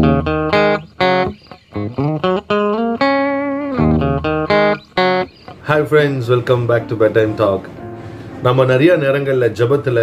Hi friends welcome back to bed time talk நம்ம நிறைய நேரங்களில் ஜெபத்தில்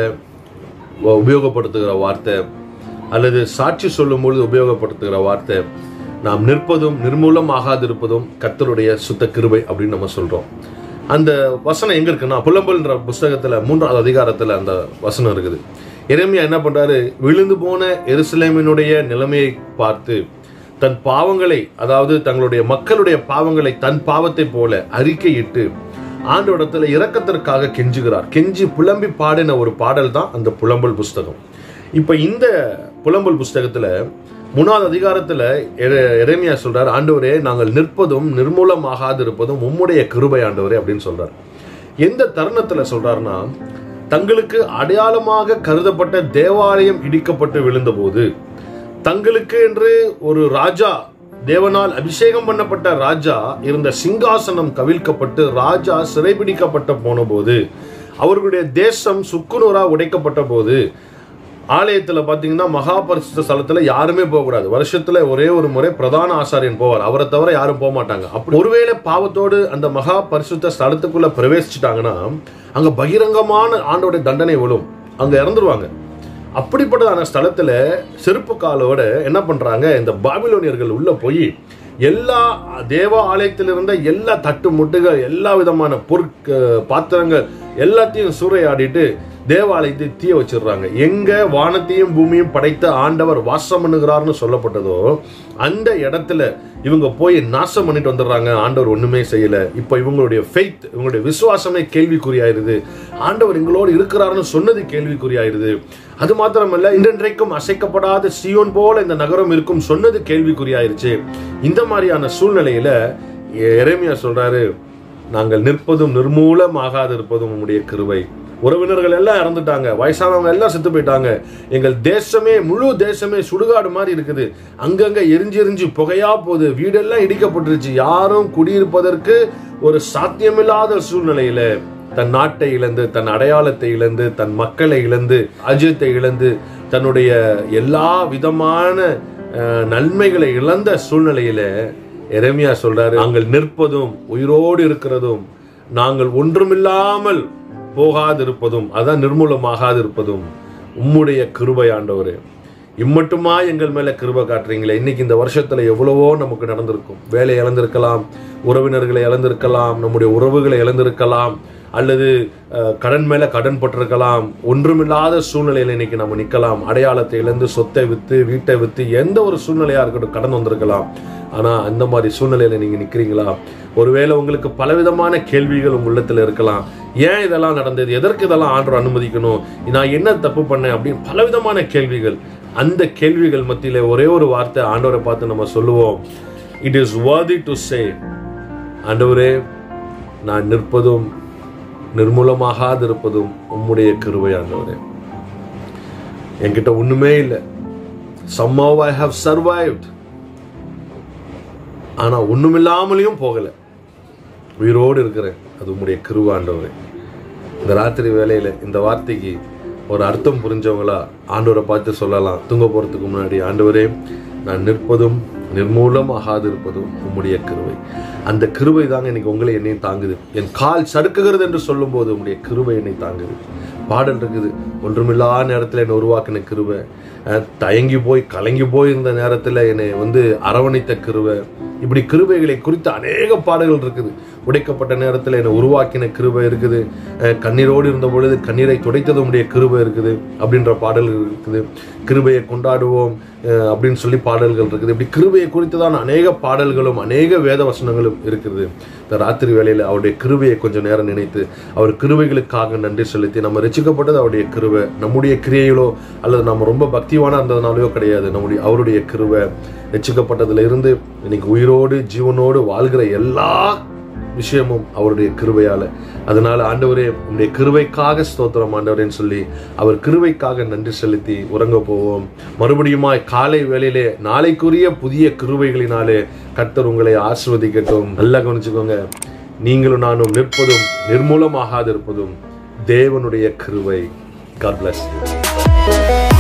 உ- உபயோகப்படுத்துகிற வார்த்தை அல்லது சாட்சி சொல்லும்பொழுது உபயோகப்படுத்துகிற வார்த்தை நாம் நிற்பதும் நிர்மூலம் ஆகாதிருப்பதும் கர்த்தருடைய சுத்த கிருபை அப்படின்னு நம்ம சொல்கிறோம் அந்த வசனம் எங்கே இருக்குன்னா புலம்பல்ன்ற புஸ்தகத்தில் மூன்றாவது அதிகாரத்தில் அந்த வசனம் இருக்குது எரேமியா என்ன பண்ணுறாரு விழுந்து போன எருசலேமினுடைய நிலைமையை பார்த்து தன் பாவங்களை அதாவது தங்களுடைய மக்களுடைய பாவங்களை தன் பாவத்தை போல அறிக்கையிட்டு ஆண்டோடத்துல இரக்கத்திற்காக கெஞ்சுகிறார் கெஞ்சி புலம்பி பாடின ஒரு பாடல் தான் அந்த புலம்பல் புஸ்தகம் இப்ப இந்த புலம்பல் புஸ்தகத்துல மூணாவது அதிகாரத்துல எர- எரேமியா சொல்றார் ஆண்டவரே நாங்கள் நிற்பதும் நிர்மூலமாகாது இருப்பதும் உம்முடைய கிருபை ஆண்டவரே அப்படின்னு சொல்றார் எந்த தருணத்துல சொல்றாருன்னா தங்களுக்கு அடையாளமாக கருதப்பட்ட தேவாலயம் இடிக்கப்பட்டு விழுந்தபோது தங்களுக்கு என்று ஒரு ராஜா தேவனால் அபிஷேகம் பண்ணப்பட்ட ராஜா இருந்த சிங்காசனம் கவிழ்க்கப்பட்டு ராஜா சிறைபிடிக்கப்பட்ட போனபோது அவர்களுடைய தேசம் சுக்குநூறா உடைக்கப்பட்ட போது ஆலயத்துல பாத்தீங்கன்னா மகா பரிசுத்த ஸ்தலத்துல யாருமே போகக்கூடாது வருஷத்துல ஒரே ஒரு முறை பிரதான ஆசாரியன் போவார் அவரை தவிர யாரும் போக மாட்டாங்க அப்படி ஒருவேளை பாவத்தோடு அந்த மகா பரிசுத்த ஸ்தலத்துக்குள்ள பிரவேசிச்சிட்டாங்கன்னா அங்க பகிரங்கமான ஆண்டோட தண்டனை விழும் அங்க இறந்துருவாங்க அப்படிப்பட்டதான ஸ்தலத்துல செருப்பு காலோட என்ன பண்றாங்க இந்த பாபிலோனியர்கள் உள்ள போய் எல்லா தேவ ஆலயத்தில் இருந்த எல்லா தட்டு முட்டுகள் எல்லா விதமான பொருட்க பாத்திரங்கள் எல்லாத்தையும் சூறையாடிட்டு தேவாலயத்தை தீய வச்சிடுறாங்க எங்க வானத்தையும் பூமியும் படைத்த ஆண்டவர் வாசம் பண்ணுகிறார்னு சொல்லப்பட்டதோ அந்த இடத்துல இவங்க போய் நாசம் பண்ணிட்டு வந்துடுறாங்க ஆண்டவர் ஒண்ணுமே செய்யல இப்போ இவங்களுடைய ஃபெய்த் இவங்களுடைய விசுவாசமே கேள்விக்குறியாயிருது ஆண்டவர் எங்களோடு இருக்கிறாருன்னு சொன்னது கேள்விக்குறியாயிருது அது மாத்திரமல்ல இன்றென்றைக்கும் அசைக்கப்படாத சியோன் போல இந்த நகரம் இருக்கும் சொன்னது கேள்விக்குறியாயிருச்சு இந்த மாதிரியான சூழ்நிலையில எரேமியா சொல்றாரு நாங்கள் நிற்பதும் நிர்மூலமாகாது இருப்பதும் உம்முடைய கிருபை உறவினர்கள் எல்லாம் இறந்துட்டாங்க வயசானவங்க எல்லாம் செத்து போயிட்டாங்க எங்கள் தேசமே முழு தேசமே சுடுகாடு மாதிரி இருக்குது அங்கங்க எரிஞ்சு எரிஞ்சு புகையா போகுது வீடெல்லாம் இடிக்கப்பட்டுருச்சு யாரும் குடியிருப்பதற்கு ஒரு சாத்தியமில்லாத சூழ்நிலையில தன் நாட்டை இழந்து தன் அடையாளத்தை இழந்து தன் மக்களை இழந்து அஜயத்தை இழந்து தன்னுடைய எல்லா விதமான அஹ், நன்மைகளை இழந்த சூழ்நிலையில எரேமியா சொல்றாரு நாங்கள் நிற்பதும் உயிரோடு இருக்கிறதும் நாங்கள் ஒன்றுமில்லாமல் போகாதிருப்பதும் அதான் நிர்மூலமாகாதிருப்பதும் உம்முடைய கிருபை ஆண்டவரே இம்மட்டுமா எங்கள் மேல கிருபை காட்டுறீங்களே இன்னைக்கு இந்த வருஷத்துல எவ்வளவோ நமக்கு நடந்திருக்கும் வேலை இழந்திருக்கலாம் உறவினர்களை இழந்திருக்கலாம் நம்முடைய உறவுகளை இழந்திருக்கலாம் அல்லது அஹ், கடன் மேல கடன் பட்டிருக்கலாம் ஒன்றுமில்லாத சூழ்நிலையில இன்னைக்கு நம்ம நிக்கலாம் அடையாளத்தை இழந்து சொத்தை வித்து வீட்டை வித்து எந்த ஒரு சூழ்நிலையா இருக்கட்டும் கடன் வந்திருக்கலாம் ஆனா அந்த மாதிரி சூழ்நிலையில நீங்க நிக்கிறீங்களா ஒருவேளை உங்களுக்கு பலவிதமான கேள்விகள் உங்க உள்ளத்துல இருக்கலாம் ஏன் இதெல்லாம் நடந்தது எதற்கு இதெல்லாம் ஆண்டவர் அனுமதிக்கணும் நான் என்ன தப்பு பண்ணேன் அப்படின்னு பலவிதமான கேள்விகள் அந்த கேள்விகள் மத்தியில ஒரே ஒரு வார்த்தை ஆண்டவரை பார்த்து நம்ம சொல்லுவோம் it is worthy to say ஆண்டவரே நான் நிற்பதும் நிர்மூலமாகாதிருப்பதும் உம்முடைய கிருபை ஆண்டவரே என்கிட்ட ஒண்ணுமே இல்லை somehow ஐ have survived ஆனா ஒண்ணுமில்லாமலையும் போகல உயிரோடு இருக்கிறேன் அது உம்முடைய கிருபை ஆண்டவரே இந்த ராத்திரி வேலையில இந்த வார்த்தைக்கு ஒரு அர்த்தம் புரிஞ்சவங்களா ஆண்டவரை பார்த்து சொல்லலாம் தூங்க போறதுக்கு முன்னாடி ஆண்டவரே நான் நிற்பதும் நிர்மூலம் ஆகாதிருப்பதும் உம்முடைய கிருபை அந்த கிருபை தாங்க இன்னைக்கு உங்களை என்னையும் தாங்குது என் கால் சறுக்குகிறது என்று சொல்லும்போது உம்முடைய கிருபை என்னை தாங்குது பாடல் இருக்குது ஒன்றுமில்லா நேரத்தில் என்னை உருவாக்கின கிருபை அஹ், தயங்கி போய் கலங்கி போய் இருந்த நேரத்தில் என்னை வந்து அரவணைத்த கிருபை இப்படி கிருபைகளை குறித்த அநேக பாடல்கள் இருக்குது உடைக்கப்பட்ட நேரத்தில் என்னை உருவாக்கின கிருபை இருக்குது அஹ், கண்ணீரோடு இருந்த பொழுது கண்ணீரை துடைத்தது உடைய கிருபை இருக்குது அப்படின்ற பாடல்கள் இருக்குது கிருபையை கொண்டாடுவோம் அஹ், அப்படின்னு சொல்லி பாடல்கள் இருக்குது இப்படி கிருபையை குறித்ததான அநேக பாடல்களும் அநேக வேத வசனங்களும் இருக்குது இந்த ராத்திரி வேளையில் அவருடைய கிருபையை கொஞ்சம் நேரம் நினைத்து அவர் கிருபைகளுக்காக நன்றி செலுத்தி நம்ம ரசிக்கப்பட்டது அவருடைய கிருபை நம்முடைய கிரியைகளோ அல்லது நம்ம ரொம்ப பக்திவானா இருந்ததுனாலயோ கிடையாது நம்முடைய அவருடைய கிருபை ரசிக்கப்பட்டதுல இருந்து இன்னைக்கு உயிரோடு ஜீவனோடு வாழ்கிற எல்லா விஷயமும் அவருடைய கிருபையால அதனால ஆண்டவரே உங்களுடைய கிருபைக்காக ஸ்தோத்திரம் ஆண்டவரேன்னு சொல்லி அவர் கிருபைக்காக நன்றி செலுத்தி உறங்க போவோம் மறுபடியுமாய் காலை வேளையிலே நாளைக்குரிய புதிய கிருபைகளினாலே கர்த்தர் உங்களை ஆசிர்வதிக்கட்டும் நல்லா கவனிச்சுக்கோங்க நீங்களும் நானும் நிற்பதும் நிர்மூலமாகாதிருப்பதும் தேவனுடைய கிருபை God bless you.